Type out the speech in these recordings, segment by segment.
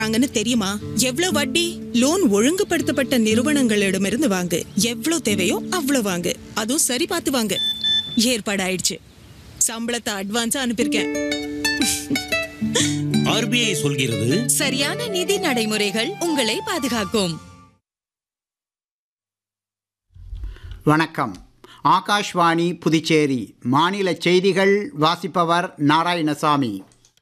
வாங்கன்னு தெரியுமா எவ்வளவு வட்டி லோன் ஒழுங்குபடுத்தப்பட்ட நிறுவனங்களிடமிருந்து வாங்கு எவ்வளவு தேவையோ அவ்வளவு வாங்கு அதுவும் சரி பார்த்து வாங்கு ஏற்பாடு ஆயிடுச்சு சம்பளத்தை அட்வான்ஸா அனுப்பியிருக்கேன் ஆர்பிஐ சொல்கிறது சரியான நிதி நடைமுறைகள் உங்களை பாதுகாக்கும் வணக்கம் ஆகாஷ்வாணி புதுச்சேரி மாநில செய்திகள் வாசிப்பவர் நாராயணசாமி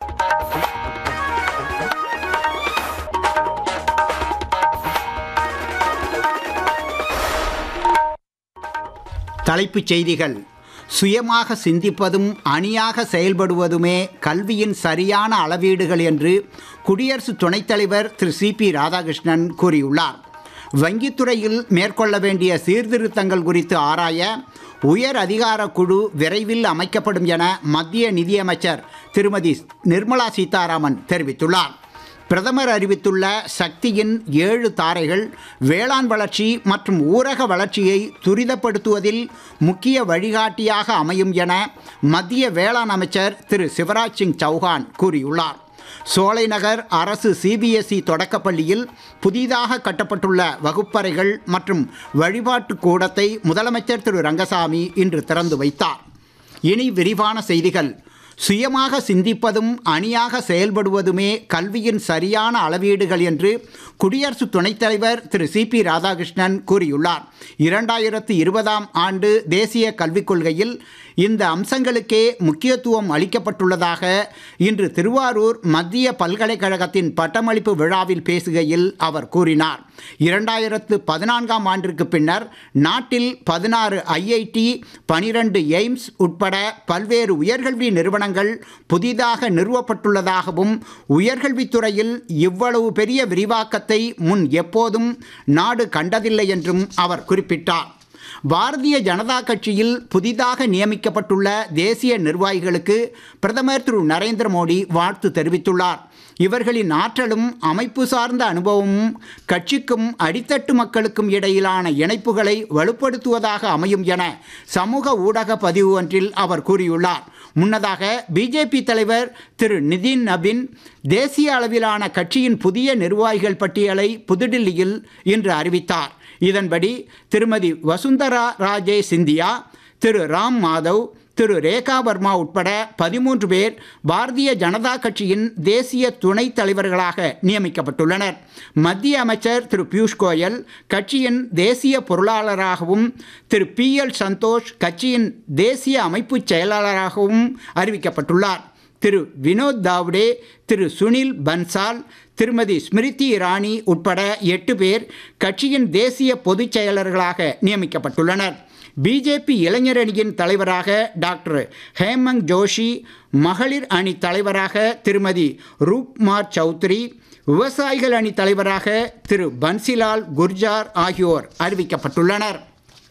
தலைப்புச் செய்திகள் சுயமாக சிந்திப்பதும் அணியாக செயல்படுவதுமே கல்வியின் சரியான அளவீடுகள் என்று குடியரசு துணைத் தலைவர் திரு சி பி ராதாகிருஷ்ணன் கூறியுள்ளார் வங்கித்துறையில் மேற்கொள்ள வேண்டிய சீர்திருத்தங்கள் குறித்து ஆராய உயர் அதிகார குழு விரைவில் அமைக்கப்படும் என மத்திய நிதியமைச்சர் திருமதி நிர்மலா சீதாராமன் தெரிவித்துள்ளார் பிரதமர் அறிவித்துள்ள சக்தியின் ஏழு தாரைகள் வேளாண் வளர்ச்சி மற்றும் ஊரக வளர்ச்சியை துரிதப்படுத்துவதில் முக்கிய வழிகாட்டியாக அமையும் என மத்திய வேளாண் அமைச்சர் திரு சிவராஜ் சிங் சௌஹான் கூறியுள்ளார் சோலைநகர் அரசு சிபிஎஸ்இ தொடக்கப்பள்ளியில் புதிதாக கட்டப்பட்டுள்ள வகுப்பறைகள் மற்றும் வழிபாட்டு கூடத்தை முதலமைச்சர் திரு ரங்கசாமி இன்று திறந்து வைத்தார் இனி விரிவான செய்திகள் சுயமாக சிந்திப்பதும் அணியாக செயல்படுவதுமே கல்வியின் சரியான அளவீடுகள் என்று குடியரசு துணைத் தலைவர் திரு சி பி ராதாகிருஷ்ணன் கூறியுள்ளார் இரண்டாயிரத்து இருபதாம் ஆண்டு தேசிய கல்விக் கொள்கையில் இந்த அம்சங்களுக்கே முக்கியத்துவம் அளிக்கப்பட்டுள்ளதாக இன்று திருவாரூர் மத்திய பல்கலைக்கழகத்தின் பட்டமளிப்பு விழாவில் பேசுகையில் அவர் கூறினார் இரண்டாயிரத்து பதினான்காம் ஆண்டிற்கு பின்னர் நாட்டில் பதினாறு ஐஐடி பனிரெண்டு எய்ம்ஸ் உட்பட பல்வேறு உயர்கல்வி நிறுவனங்கள் புதிதாக நிறுவப்பட்டுள்ளதாகவும் உயர்கல்வித்துறையில் இவ்வளவு பெரிய விரிவாக்கத்தை முன் எப்போதும் நாடு கண்டதில்லை என்றும் அவர் குறிப்பிட்டார் பாரதிய ஜனதா கட்சியில் புதிதாக நியமிக்கப்பட்டுள்ள தேசிய நிர்வாகிகளுக்கு பிரதமர் திரு நரேந்திர மோடி வாழ்த்து தெரிவித்துள்ளார் இவர்களின் ஆற்றலும் அமைப்பு சார்ந்த அனுபவமும் கட்சிக்கும் அடித்தட்டு மக்களுக்கும் இடையிலான இணைப்புகளை வலுப்படுத்துவதாக அமையும் என சமூக ஊடக பதிவு ஒன்றில் அவர் கூறியுள்ளார் முன்னதாக பிஜேபி தலைவர் திரு நிதின் நபின் தேசிய அளவிலான கட்சியின் புதிய நிர்வாகிகள் பட்டியலை புதுடில்லியில் இன்று அறிவித்தார் இதன்படி திருமதி வசுந்தரா ராஜே சிந்தியா திரு ராம் மாதவ் திரு ரேகா வர்மா உட்பட பதிமூன்று பேர் பாரதிய ஜனதா கட்சியின் தேசிய துணைத் தலைவர்களாக நியமிக்கப்பட்டுள்ளனர் மத்திய அமைச்சர் திரு பியூஷ் கோயல் கட்சியின் தேசிய பொருளாளராகவும் திரு பி எல் சந்தோஷ் கட்சியின் தேசிய அமைப்புச் செயலாளராகவும் அறிவிக்கப்பட்டுள்ளார் திரு வினோத் தாவ்டே திரு சுனில் பன்சால் திருமதி ஸ்மிருதி இரானி உட்பட எட்டு பேர் கட்சியின் தேசிய பொதுச் செயலர்களாக நியமிக்கப்பட்டுள்ளனர் பிஜேபி இளைஞர் அணியின் தலைவராக டாக்டர் ஹேமந்த் ஜோஷி மகளிர் அணி தலைவராக திருமதி ரூப்மார் சௌத்ரி விவசாயிகள் அணி தலைவராக திரு பன்சிலால் குர்ஜார் ஆகியோர் அறிவிக்கப்பட்டுள்ளனர்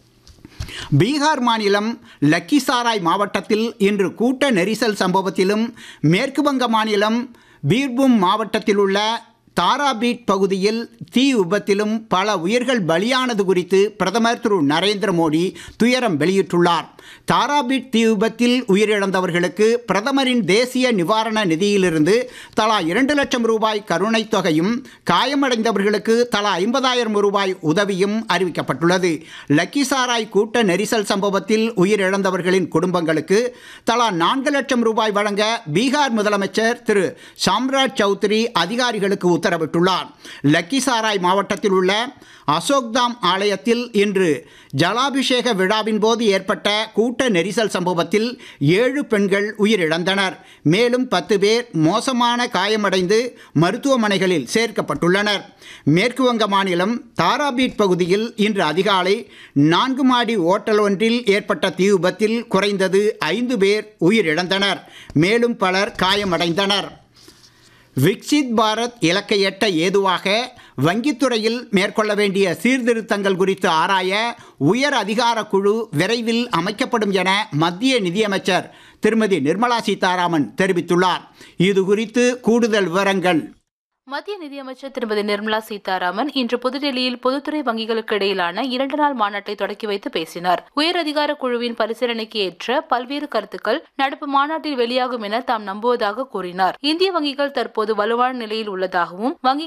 பீகார் மாநிலம் லக்கிசாராய் மாவட்டத்தில் இன்று கூட்ட நெரிசல் சம்பவத்திலும் மேற்கு வங்க மாநிலம் பீர்பூம் மாவட்டத்தில் உள்ள தாராபீட் பகுதியில் தீ விபத்திலும் பல உயிர்கள் பலியானது குறித்து பிரதமர் திரு நரேந்திர மோடி துயரம் வெளியிட்டுள்ளார் தாராபீட் தீ விபத்தில் உயிரிழந்தவர்களுக்கு பிரதமரின் தேசிய நிவாரண நிதியிலிருந்து தலா இரண்டு லட்சம் ரூபாய் கருணைத் தொகையும் காயமடைந்தவர்களுக்கு தலா ஐம்பதாயிரம் ரூபாய் உதவியும் அறிவிக்கப்பட்டுள்ளது லக்கிசாராய் கூட்ட நெரிசல் சம்பவத்தில் உயிரிழந்தவர்களின் குடும்பங்களுக்கு தலா நான்கு லட்சம் ரூபாய் வழங்க பீகார் முதலமைச்சர் திரு சாம்ராஜ் சௌத்ரி அதிகாரிகளுக்கு உத்தரவிட்டுள்ளார் லக்கிசாராய் மாவட்டத்தில் உள்ள அசோக்தாம் ஆலயத்தில் இன்று ஜலாபிஷேக விழாவின் போது ஏற்பட்ட கூட்ட நெரிசல் சம்பவத்தில் ஏழு பெண்கள் உயிரிழந்தனர் மேலும் பத்து பேர் மோசமான காயமடைந்து மருத்துவமனைகளில் சேர்க்கப்பட்டுள்ளனர் மேற்கு வங்க மாநிலம் தாராபீட் பகுதியில் இன்று அதிகாலை நான்கு மாடி ஓட்டல் ஒன்றில் ஏற்பட்ட தீ விபத்தில் குறைந்தது ஐந்து பேர் உயிரிழந்தனர் மேலும் பலர் காயமடைந்தனர் விக்சித் பாரத் இலக்கை எட்ட ஏதுவாக வங்கித்துறையில் மேற்கொள்ள வேண்டிய சீர்திருத்தங்கள் குறித்து ஆராய உயர் அதிகார குழு விரைவில் அமைக்கப்படும் என மத்திய நிதியமைச்சர் திருமதி நிர்மலா சீதாராமன் தெரிவித்துள்ளார் இது குறித்து கூடுதல் விவரங்கள் மத்திய நிதியமைச்சர் திருமதி நிர்மலா சீதாராமன் இன்று புதுடெல்லியில் பொதுத்துறை வங்கிகளுக்கு இடையிலான இரண்டு நாள் மாநாட்டை தொடக்கி வைத்து பேசினார் உயர் அதிகார குழுவின் பரிசீலனைக்கு ஏற்ற பல்வேறு கருத்துக்கள் நடப்பு மாநாட்டில் வெளியாகும் என தாம் நம்புவதாக கூறினார் இந்திய வங்கிகள் தற்போது வலுவான நிலையில் உள்ளதாகவும் வங்கி